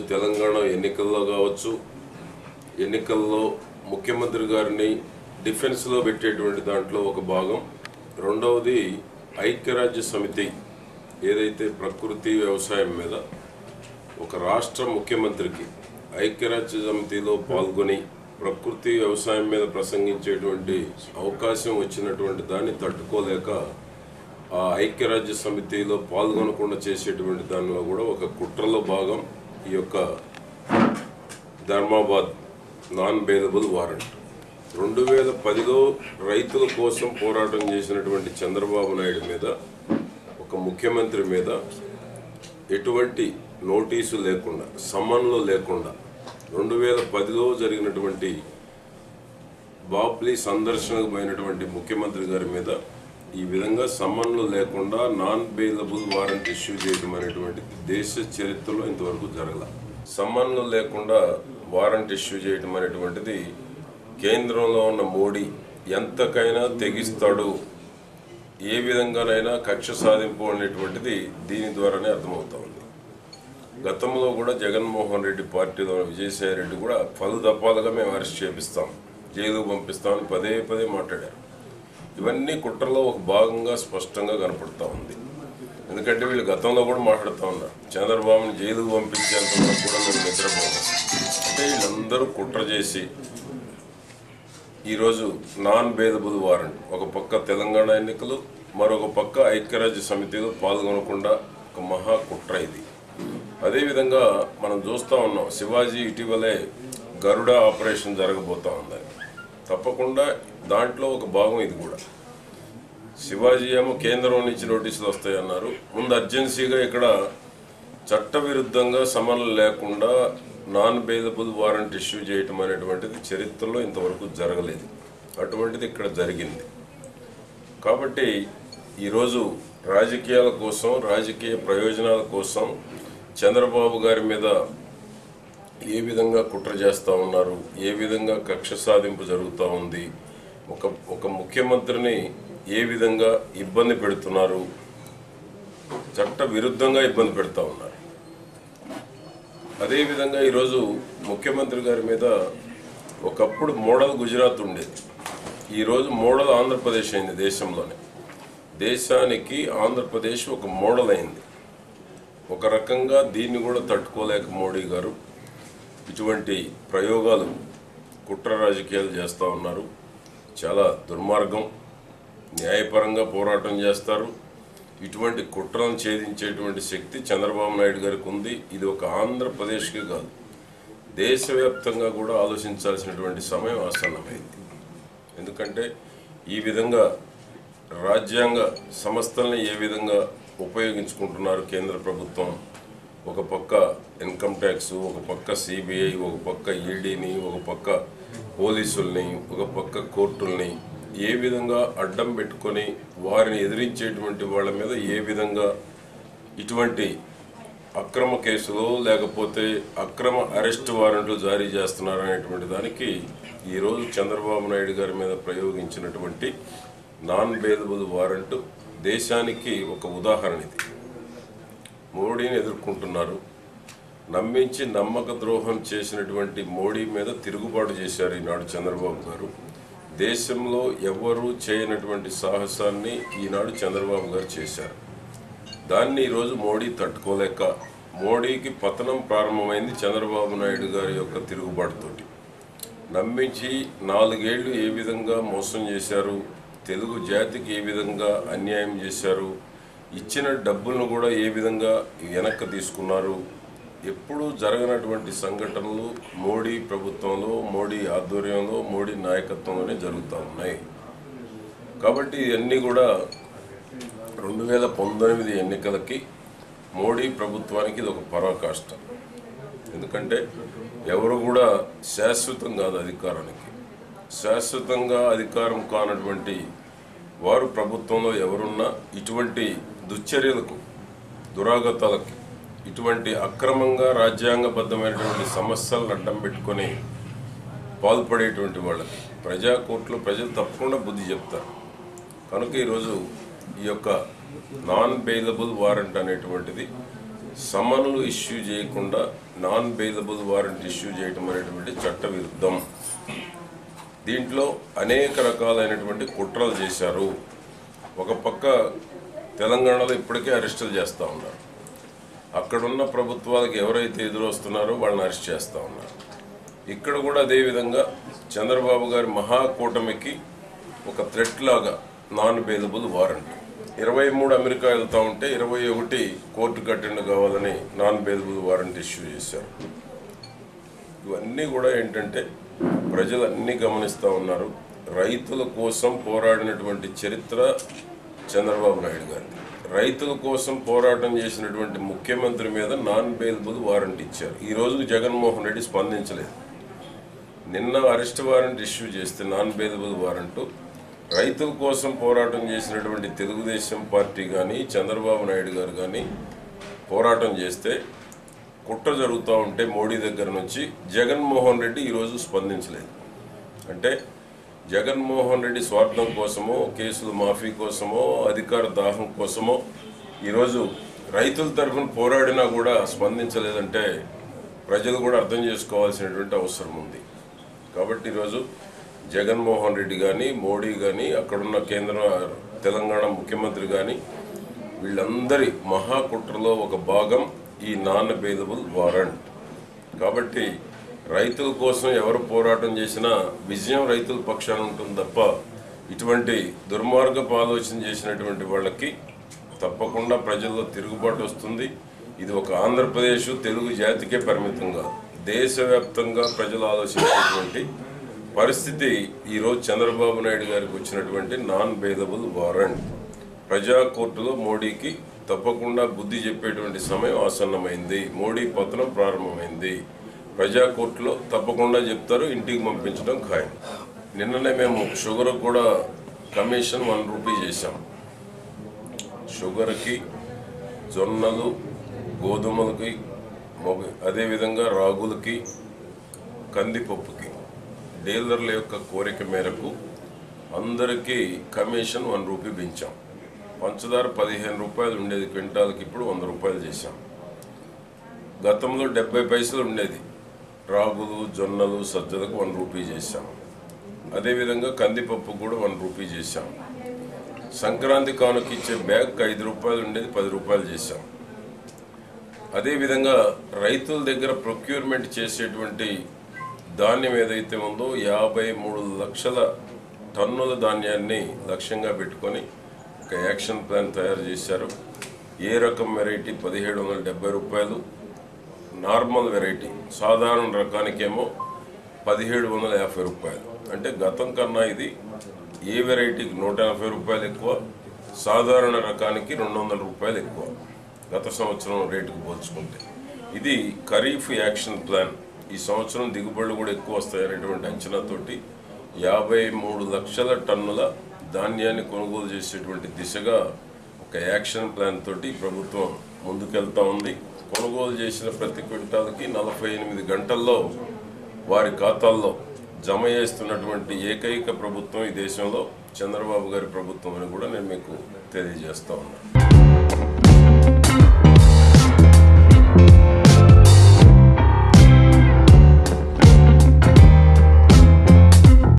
తెలంగాణ ఎన్నికల్లో కావచ్చు ఎన్నికల్లో ముఖ్యమంత్రి గారిని డిఫెన్స్లో పెట్టేటువంటి దాంట్లో ఒక భాగం రెండవది ఐక్యరాజ్య సమితి ఏదైతే ప్రకృతి వ్యవసాయం మీద ఒక రాష్ట్ర ముఖ్యమంత్రికి ఐక్యరాజ్య సమితిలో పాల్గొని ప్రకృతి వ్యవసాయం మీద ప్రసంగించేటువంటి అవకాశం వచ్చినటువంటి దాన్ని తట్టుకోలేక ఆ ఐక్యరాజ్య సమితిలో పాల్గొనకుండా చేసేటువంటి దానిలో కూడా ఒక కుట్రలో భాగం ఈ యొక్క ధర్మాబాద్ నాన్ బెయిలబుల్ వారెంట్ రెండు వేల పదిలో రైతుల కోసం పోరాటం చేసినటువంటి చంద్రబాబు నాయుడు మీద ఒక ముఖ్యమంత్రి మీద ఎటువంటి నోటీసు లేకుండా సమ్మన్లు లేకుండా రెండు వేల పదిలో జరిగినటువంటి బాబ్లీ సందర్శనకు పోయినటువంటి ముఖ్యమంత్రి గారి మీద ఈ విధంగా సమ్మన్లు లేకుండా నాన్ బెయిలబుల్ వారెంట్ ఇష్యూ చేయడం అనేటువంటిది దేశ చరిత్రలో ఇంతవరకు జరగల సమ్మన్లు లేకుండా వారెంట్ ఇష్యూ చేయడం అనేటువంటిది కేంద్రంలో ఉన్న మోడీ ఎంతకైనా తెగిస్తాడు ఏ విధంగానైనా కక్ష సాధింపు అనేటువంటిది దీని ద్వారానే అర్థమవుతా ఉంది గతంలో కూడా జగన్మోహన్ రెడ్డి పార్టీలో విజయసాయి రెడ్డి కూడా పలు దఫాలుగా మేము అరెస్ట్ చేపిస్తాం జైలుకు పంపిస్తామని పదే పదే మాట్లాడారు ఇవన్నీ కుట్రలో ఒక భాగంగా స్పష్టంగా కనపడతా ఉంది ఎందుకంటే వీళ్ళు గతంలో కూడా మాట్లాడుతూ ఉన్నారు చంద్రబాబుని జైలుకు పంపించేంత వరకు కూడా మేము నిద్రపోము అంటే వీళ్ళందరూ కుట్ర చేసి ఈరోజు నాన్ బెయిలబుల్ వారెంట్ ఒక పక్క తెలంగాణ ఎన్నికలు మరొక పక్క ఐక్యరాజ్య సమితిలో పాల్గొనకుండా ఒక మహా కుట్ర ఇది అదేవిధంగా మనం చూస్తూ ఉన్నాం శివాజీ ఇటీవలే గరుడ ఆపరేషన్ జరగబోతా ఉందని తప్పకుండా దాంట్లో ఒక భాగం ఇది కూడా శివాజీ ఏమో కేంద్రం నుంచి నోటీసులు వస్తాయన్నారు ముందు అర్జెన్సీగా ఇక్కడ చట్టవిరుద్ధంగా సమన్లు లేకుండా నాన్ బెయిలబుల్ వారెంట్ ఇష్యూ చేయటం అనేటువంటిది చరిత్రలో ఇంతవరకు జరగలేదు అటువంటిది ఇక్కడ జరిగింది కాబట్టి ఈరోజు రాజకీయాల కోసం రాజకీయ ప్రయోజనాల కోసం చంద్రబాబు గారి మీద ఏ విధంగా కుట్ర చేస్తూ ఉన్నారు ఏ విధంగా కక్ష సాధింపు జరుగుతూ ఉంది ఒక ఒక ముఖ్యమంత్రిని ఏ విధంగా ఇబ్బంది పెడుతున్నారు చట్ట విరుద్ధంగా ఇబ్బంది పెడతా ఉన్నారు అదేవిధంగా ఈరోజు ముఖ్యమంత్రి గారి మీద ఒకప్పుడు మోడల్ గుజరాత్ ఉండేది ఈరోజు మోడల్ ఆంధ్రప్రదేశ్ అయింది దేశంలోనే దేశానికి ఆంధ్రప్రదేశ్ ఒక మోడల్ అయింది ఒక రకంగా దీన్ని కూడా తట్టుకోలేక మోడీ గారు ఇటువంటి ప్రయోగాలు కుట్ర రాజకీయాలు చేస్తూ ఉన్నారు చాలా దుర్మార్గం న్యాయపరంగా పోరాటం చేస్తారు ఇటువంటి కుట్రలను ఛేదించేటువంటి శక్తి చంద్రబాబు నాయుడు గారికి ఉంది ఇది ఒక ఆంధ్రప్రదేశ్కి కాదు దేశవ్యాప్తంగా కూడా ఆలోచించాల్సినటువంటి సమయం ఆసన్నమైంది ఎందుకంటే ఈ విధంగా రాజ్యాంగ సంస్థల్ని ఏ విధంగా ఉపయోగించుకుంటున్నారు కేంద్ర ప్రభుత్వం ఒక పక్క ఇన్కమ్ ట్యాక్స్ ఒక పక్క సిబిఐ ఒక పక్క ఈడీని ఒక పక్క పోలీసుల్ని ఒక పక్క కోర్టుల్ని ఏ విధంగా అడ్డం పెట్టుకొని వారిని ఎదిరించేటువంటి వాళ్ళ మీద ఏ విధంగా ఇటువంటి అక్రమ కేసులు లేకపోతే అక్రమ అరెస్ట్ వారెంట్లు జారీ చేస్తున్నారు అనేటువంటి దానికి ఈరోజు చంద్రబాబు నాయుడు గారి మీద ప్రయోగించినటువంటి నాన్ బెయిలబుల్ వారెంట్ దేశానికి ఒక ఉదాహరణ ఇది మోడీని ఎదుర్కొంటున్నారు నమ్మించి నమ్మక ద్రోహం చేసినటువంటి మోడీ మీద తిరుగుబాటు చేశారు ఈనాడు చంద్రబాబు గారు దేశంలో ఎవ్వరూ చేయనటువంటి సాహసాన్ని ఈనాడు చంద్రబాబు గారు చేశారు దాన్ని ఈరోజు మోడీ తట్టుకోలేక మోడీకి పతనం ప్రారంభమైంది చంద్రబాబు నాయుడు గారి యొక్క తిరుగుబాటుతోటి నమ్మించి నాలుగేళ్లు ఏ విధంగా మోసం చేశారు తెలుగు జాతికి ఏ విధంగా అన్యాయం చేశారు ఇచ్చిన డబ్బులను కూడా ఏ విధంగా వెనక్కి తీసుకున్నారు ఎప్పుడూ జరగనటువంటి సంఘటనలు మోడీ ప్రభుత్వంలో మోడీ ఆధ్వర్యంలో మోడీ నాయకత్వంలోనే జరుగుతూ ఉన్నాయి కాబట్టి ఇవన్నీ కూడా రెండు వేల పంతొమ్మిది ఎన్నికలకి మోడీ ప్రభుత్వానికి ఇది ఒక పరాకాష్ట ఎందుకంటే ఎవరు కూడా శాశ్వతం కాదు అధికారానికి శాశ్వతంగా అధికారం కానటువంటి వారు ప్రభుత్వంలో ఎవరున్నా ఇటువంటి దుశ్చర్యలకు దురాగతాలకి ఇటువంటి అక్రమంగా రాజ్యాంగబద్ధమైనటువంటి సమస్యలను అడ్డం పెట్టుకొని పాల్పడేటువంటి వాళ్ళకి ప్రజా కోర్టులో ప్రజలు తప్పకుండా బుద్ధి చెప్తారు కనుక ఈరోజు ఈ యొక్క నాన్ బెయిలబుల్ వారెంట్ అనేటువంటిది సమన్లు ఇష్యూ చేయకుండా నాన్ బెయిలబుల్ వారెంట్ ఇష్యూ చేయటం అనేటువంటి చట్ట విరుద్ధం దీంట్లో అనేక రకాలైనటువంటి కుట్రలు చేశారు ఒక పక్క తెలంగాణలో ఇప్పటికే అరెస్టులు చేస్తూ ఉన్నారు అక్కడున్న ప్రభుత్వాలకు ఎవరైతే ఎదురొస్తున్నారో వాళ్ళని అరెస్ట్ చేస్తూ ఉన్నారు ఇక్కడ కూడా అదేవిధంగా చంద్రబాబు గారి మహాకూటమికి ఒక థ్రెట్ లాగా నాన్ బెయిలబుల్ వారెంట్ ఇరవై మూడు అమెరికా వెళ్తా ఉంటే ఇరవై ఒకటి కోర్టుకు అటెండ్ కావాలని నాన్ బెయిలబుల్ వారెంట్ ఇష్యూ చేశారు ఇవన్నీ కూడా ఏంటంటే ప్రజలు అన్నీ గమనిస్తూ ఉన్నారు రైతుల కోసం పోరాడినటువంటి చరిత్ర చంద్రబాబు నాయుడు గారిది రైతుల కోసం పోరాటం చేసినటువంటి ముఖ్యమంత్రి మీద నాన్ బెయిలబుల్ వారెంట్ ఇచ్చారు ఈ రోజు జగన్మోహన్ రెడ్డి స్పందించలేదు నిన్న అరెస్ట్ వారెంట్ ఇష్యూ చేస్తే నాన్ బెయిలబుల్ వారెంట్ రైతుల కోసం పోరాటం చేసినటువంటి తెలుగుదేశం పార్టీ కానీ చంద్రబాబు నాయుడు గారు కానీ పోరాటం చేస్తే కుట్ర జరుగుతూ ఉంటే మోడీ దగ్గర నుంచి జగన్మోహన్ రెడ్డి ఈరోజు స్పందించలేదు అంటే జగన్మోహన్ రెడ్డి స్వార్థం కోసమో కేసుల మాఫీ కోసమో అధికార దాహం కోసమో ఈరోజు రైతుల తరఫున పోరాడినా కూడా స్పందించలేదంటే ప్రజలు కూడా అర్థం చేసుకోవాల్సినటువంటి అవసరం ఉంది కాబట్టి ఈరోజు జగన్మోహన్ రెడ్డి కానీ మోడీ కానీ అక్కడున్న కేంద్ర తెలంగాణ ముఖ్యమంత్రి కానీ వీళ్ళందరి మహాకుట్రలో ఒక భాగం ఈ నాన్ బెయిలబుల్ వారెంట్ కాబట్టి రైతుల కోసం ఎవరు పోరాటం చేసినా విజయం రైతుల పక్షాన ఉంటుంది తప్ప ఇటువంటి దుర్మార్గపు ఆలోచన చేసినటువంటి వాళ్ళకి తప్పకుండా ప్రజల్లో తిరుగుబాటు వస్తుంది ఇది ఒక ఆంధ్రప్రదేశ్ తెలుగు జాతికే పరిమితం కాదు దేశవ్యాప్తంగా ప్రజలు ఆలోచించేటువంటి పరిస్థితి ఈరోజు చంద్రబాబు నాయుడు గారికి వచ్చినటువంటి నాన్ బెయిలబుల్ వారెంట్ ప్రజా కోర్టులో మోడీకి తప్పకుండా బుద్ధి చెప్పేటువంటి సమయం ఆసన్నమైంది మోడీ పతనం ప్రారంభమైంది ప్రజా కోర్టులో తప్పకుండా చెప్తారు ఇంటికి పంపించడం ఖాయం నిన్ననే మేము షుగర్ కూడా కమిషన్ వన్ రూపీ చేశాం షుగర్కి జొన్నలు గోధుమలకి మొగ- అదేవిధంగా రాగులకి కందిపప్పుకి డీలర్ల యొక్క కోరిక మేరకు అందరికీ కమిషన్ వన్ రూపీ పెంచాం పంచదార పదిహేను రూపాయలు ఉండేది క్వింటాల్కి ఇప్పుడు వంద రూపాయలు చేశాం గతంలో డెబ్బై పైసలు ఉండేది రాగులు జొన్నలు సజ్జలకు వన్ రూపీ చేశాం అదేవిధంగా కందిపప్పు కూడా వన్ రూపీ చేశాం సంక్రాంతి కానుక ఇచ్చే బ్యాగ్ ఐదు రూపాయలు ఉండేది పది రూపాయలు చేశాం అదేవిధంగా రైతుల దగ్గర ప్రొక్యూర్మెంట్ చేసేటువంటి ధాన్యం ఏదైతే ఉందో యాభై మూడు లక్షల టన్నుల ధాన్యాన్ని లక్ష్యంగా పెట్టుకొని ఒక యాక్షన్ ప్లాన్ తయారు చేశారు ఏ రకం వెరైటీ పదిహేడు వందల డెబ్బై రూపాయలు నార్మల్ వెరైటీ సాధారణ రకానికేమో పదిహేడు వందల యాభై రూపాయలు అంటే గతం కన్నా ఇది ఏ వెరైటీకి నూట యాభై రూపాయలు ఎక్కువ సాధారణ రకానికి రెండు వందల రూపాయలు ఎక్కువ గత సంవత్సరం రేటుకు పోల్చుకుంటే ఇది ఖరీఫ్ యాక్షన్ ప్లాన్ ఈ సంవత్సరం దిగుబడులు కూడా ఎక్కువ వస్తాయనేటువంటి అంచనాతోటి యాభై మూడు లక్షల టన్నుల ధాన్యాన్ని కొనుగోలు చేసేటువంటి దిశగా ఒక యాక్షన్ ప్లాన్ తోటి ప్రభుత్వం ముందుకెళ్తా ఉంది కొనుగోలు చేసిన ప్రతి క్వింటాల్కి నలభై ఎనిమిది గంటల్లో వారి ఖాతాల్లో జమ చేస్తున్నటువంటి ఏకైక ప్రభుత్వం ఈ దేశంలో చంద్రబాబు గారి ప్రభుత్వం అని కూడా నేను మీకు తెలియజేస్తా ఉన్నాను